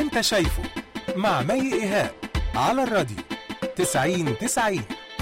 انت شايفه مع مي ايهاب على الراديو 90 90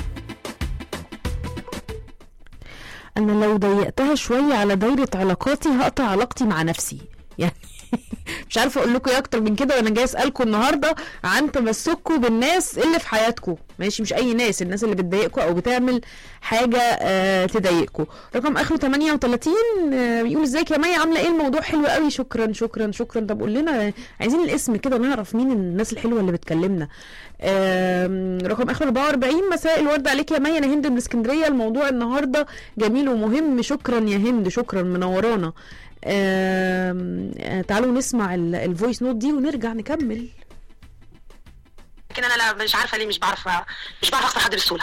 انا لو ضيقتها شويه على دايره علاقاتي هقطع علاقتي مع نفسي يعني مش عارفه اقول لكم ايه اكتر من كده وانا جاي اسالكم النهارده عن تمسككم بالناس اللي في حياتكم ماشي مش اي ناس الناس اللي بتضايقكم او بتعمل حاجه آه تضايقكم رقم اخره 38 آه بيقول ازيك يا مي عامله ايه الموضوع حلو قوي شكرا شكرا شكرا طب قول لنا عايزين الاسم كده نعرف مين الناس الحلوه اللي بتكلمنا آم، رقم اخر 44 مساء الورد عليك يا مي انا هند من اسكندريه الموضوع النهارده جميل ومهم شكرا يا هند شكرا منورانا آم، آه، تعالوا نسمع ال- الفويس نوت دي ونرجع نكمل لكن انا لا مش عارفه ليه مش بعرف مش بعرف اخسر حد بسهوله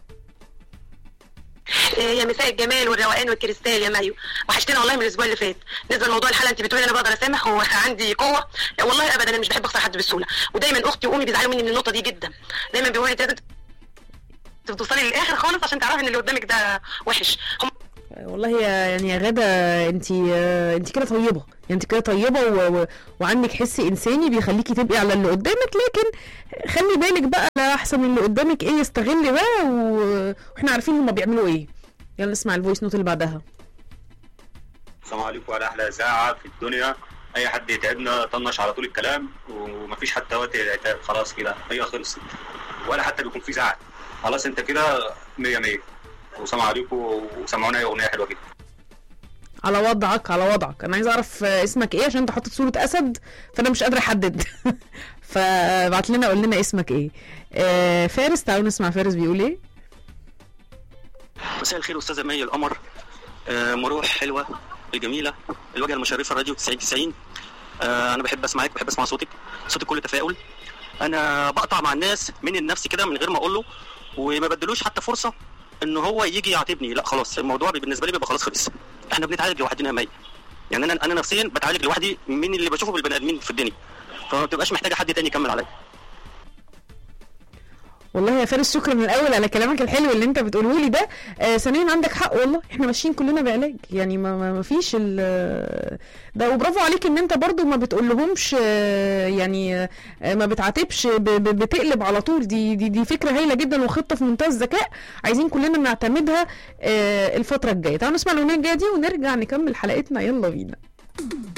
إيه يا مساء الجمال والروقان والكريستال يا مايو وحشتنا والله من الاسبوع اللي فات بالنسبه لموضوع الحلقه انت بتقولي انا بقدر اسامح هو عندي قوه والله ابدا انا مش بحب اخسر حد بسهوله ودايما اختي وامي بيزعلوا مني من النقطه دي جدا دايما بيقولوا لي لازم توصلي للاخر خالص عشان تعرفي ان اللي قدامك ده وحش هم والله يا يعني يا غاده انت انت كده طيبه يعني انت كده طيبه و... و... وعندك حس انساني بيخليكي تبقي على اللي قدامك لكن خلي بالك بقى لا احسن اللي قدامك ايه يستغل بقى و... واحنا عارفين هما بيعملوا ايه يلا نسمع الفويس نوت اللي بعدها السلام عليكم على احلى اذاعه في الدنيا اي حد يتعبنا طنش على طول الكلام ومفيش حتى وقت العتاب خلاص كده هي خلصت ولا حتى بيكون في زعل خلاص انت كده 100 100 والسلام عليكم وسمعونا اغنيه حلوه جدا على وضعك على وضعك انا عايزه اعرف آه، اسمك ايه عشان انت حاطط صوره اسد فانا مش قادره احدد فبعت لنا قول لنا اسمك ايه آه فارس تعالوا نسمع فارس بيقول ايه مساء الخير استاذه مي القمر آه، مروح حلوه الجميله الواجهه المشرفه راديو 90 90 آه، انا بحب اسمعك بحب اسمع صوتك صوتك كله تفاؤل انا بقطع مع الناس من النفس كده من غير ما اقول له وما بدلوش حتى فرصه ان هو يجي يعاتبني لا خلاص الموضوع بالنسبه لي بيبقى خلاص خلص احنا بنتعالج لوحدنا يا مي يعني انا انا نفسيا بتعالج لوحدي من اللي بشوفه بالبني ادمين في الدنيا فما بتبقاش محتاجه حد تاني يكمل عليا والله يا فارس شكرا من الاول على كلامك الحلو اللي انت بتقوله لي ده آه ثانيا عندك حق والله احنا ماشيين كلنا بعلاج يعني ما, ما, ما فيش ال- ده وبرافو عليك ان انت برضو ما بتقولهمش آه يعني آه ما بتعاتبش ب- ب- بتقلب على طول دي دي دي فكره هايله جدا وخطه في منتهى الذكاء عايزين كلنا نعتمدها آه الفتره الجايه تعالوا نسمع الاغنيه الجايه دي ونرجع نكمل حلقتنا يلا بينا